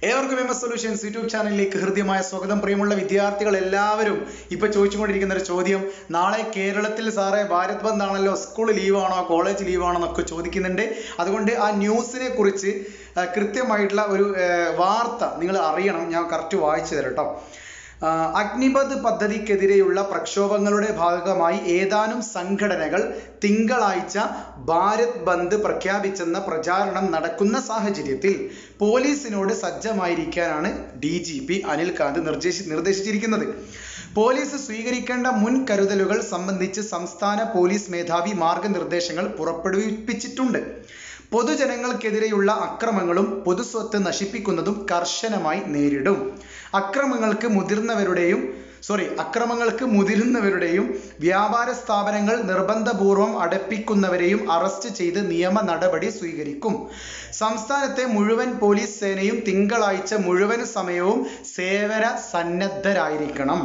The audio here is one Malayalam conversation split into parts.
ഏവർക്കും എം എസ് സൊല്യൂഷൻസ് യൂട്യൂബ് ചാനലിലേക്ക് ഹൃദ്യമായ സ്വാഗതം പ്രിയമുള്ള വിദ്യാർത്ഥികൾ എല്ലാവരും ഇപ്പൊ ചോദിച്ചുകൊണ്ടിരിക്കുന്ന ഒരു ചോദ്യം നാളെ കേരളത്തിൽ സാറേ ഭാരത് ബന്ദ് ആണല്ലോ സ്കൂൾ ലീവാണോ കോളേജ് ലീവാണോ എന്നൊക്കെ ചോദിക്കുന്നുണ്ട് അതുകൊണ്ട് ആ ന്യൂസിനെ കുറിച്ച് ആ, കൃത്യമായിട്ടുള്ള ഒരു ആ, വാർത്ത നിങ്ങൾ അറിയണം ഞാൻ കറക്റ്റ് വായിച്ചു തരാം കേട്ടോ ആ, അഗ്നിപഥ് പദ്ധതിക്കെതിരെയുള്ള പ്രക്ഷോഭങ്ങളുടെ ഭാഗമായി ഏതാനും സംഘടനകൾ തിങ്കളാഴ്ച ഭാരത് ബന്ദ് പ്രഖ്യാപിച്ചെന്ന പ്രചാരണം നടക്കുന്ന സാഹചര്യത്തിൽ പോലീസിനോട് സജ്ജമായിരിക്കാനാണ് ഡി ജി പി അനിൽകാന്ത് നിർദ്ദേശി നിർദ്ദേശിച്ചിരിക്കുന്നത് പോലീസ് സ്വീകരിക്കേണ്ട മുൻകരുതലുകൾ സംബന്ധിച്ച് സംസ്ഥാന പോലീസ് മേധാവി മാർഗനിർദ്ദേശങ്ങൾ പുറപ്പെടുവിപ്പിച്ചിട്ടുണ്ട് പൊതുജനങ്ങൾക്കെതിരെയുള്ള അക്രമങ്ങളും പൊതുസ്വത്ത് നശിപ്പിക്കുന്നതും കർശനമായി നേരിടും അക്രമങ്ങൾക്ക് മുതിർന്നവരുടെയും സോറി അക്രമങ്ങൾക്ക് മുതിരുന്നവരുടെയും വ്യാപാര സ്ഥാപനങ്ങൾ നിർബന്ധപൂർവം അടപ്പിക്കുന്നവരെയും അറസ്റ്റ് ചെയ്ത് നിയമ നടപടി സ്വീകരിക്കും സംസ്ഥാനത്തെ മുഴുവൻ പോലീസ് സേനയും തിങ്കളാഴ്ച മുഴുവൻ സമയവും സേവന സന്നദ്ധരായിരിക്കണം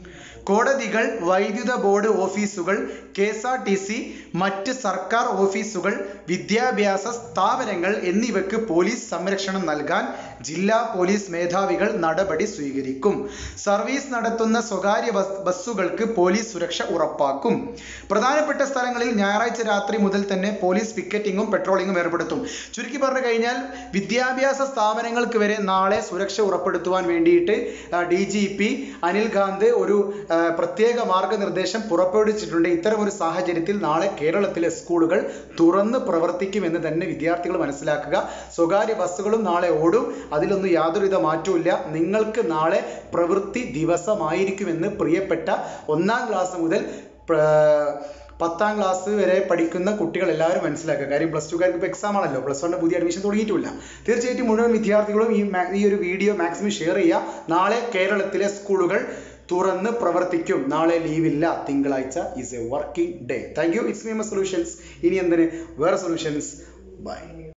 കോടതികൾ വൈദ്യുത ബോർഡ് ഓഫീസുകൾ K S R T C മറ്റ് സർക്കാർ ഓഫീസുകൾ വിദ്യാഭ്യാസ സ്ഥാപനങ്ങൾ എന്നിവയ്ക്ക് പോലീസ് സംരക്ഷണം നൽകാൻ ജില്ലാ പോലീസ് മേധാവികൾ നടപടി സ്വീകരിക്കും സർവീസ് നടത്തുന്ന സ്വകാര്യ ബസ് ബസ്സുകൾക്ക് പോലീസ് സുരക്ഷ ഉറപ്പാക്കും പ്രധാനപ്പെട്ട സ്ഥലങ്ങളിൽ ഞായറാഴ്ച രാത്രി മുതൽ തന്നെ പോലീസ് പിക്കറ്റിംഗും പെട്രോളിംഗും ഏർപ്പെടുത്തും ചുരുക്കി പറഞ്ഞു കഴിഞ്ഞാൽ വിദ്യാഭ്യാസ സ്ഥാപനങ്ങൾക്ക് വരെ നാളെ സുരക്ഷ ഉറപ്പെടുത്തുവാൻ വേണ്ടിയിട്ട് ഡി ജി പി അനിൽ ഗാന്ധ് ഒരു ആ, പ്രത്യേക മാർഗനിർദ്ദേശം പുറപ്പെടുവിച്ചിട്ടുണ്ട് ഇത്തരം ഒരു സാഹചര്യത്തിൽ നാളെ കേരളത്തിലെ സ്കൂളുകൾ തുറന്ന് പ്രവർത്തിക്കുമെന്ന് തന്നെ വിദ്യാർത്ഥികൾ മനസ്സിലാക്കുക സ്വകാര്യ ബസ്സുകളും നാളെ ഓടും അതിലൊന്നും യാതൊരുവിധ മാറ്റവും നിങ്ങൾക്ക് നാളെ പ്രവൃത്തി ദിവസമായിരിക്കുമെന്ന് പ്രിയപ്പെട്ട ഒന്നാം ക്ലാസ് മുതൽ പ്ര- പത്താം ക്ലാസ് വരെ പഠിക്കുന്ന കുട്ടികൾ എല്ലാവരും മനസ്സിലാക്കുക കാര്യം പ്ലസ് ടുക്കാർക്ക് ഇപ്പോൾ എക്സാം ആണല്ലോ പ്ലസ് വണ്ണിന് പുതിയ അഡ്മിഷൻ തുടങ്ങിയിട്ടില്ല തീർച്ചയായിട്ടും മുഴുവൻ വിദ്യാർത്ഥികളും ഈ മാ- ഈ ഒരു വീഡിയോ മാക്സിമം ഷെയർ ചെയ്യുക നാളെ കേരളത്തിലെ സ്കൂളുകൾ തുറന്ന് പ്രവർത്തിക്കും നാളെ ലീവില്ല തിങ്കളാഴ്ച is a working day thank you it's me solutions ഇനി എന്തിന് വേറെ സൊല്യൂഷൻസ് ബൈ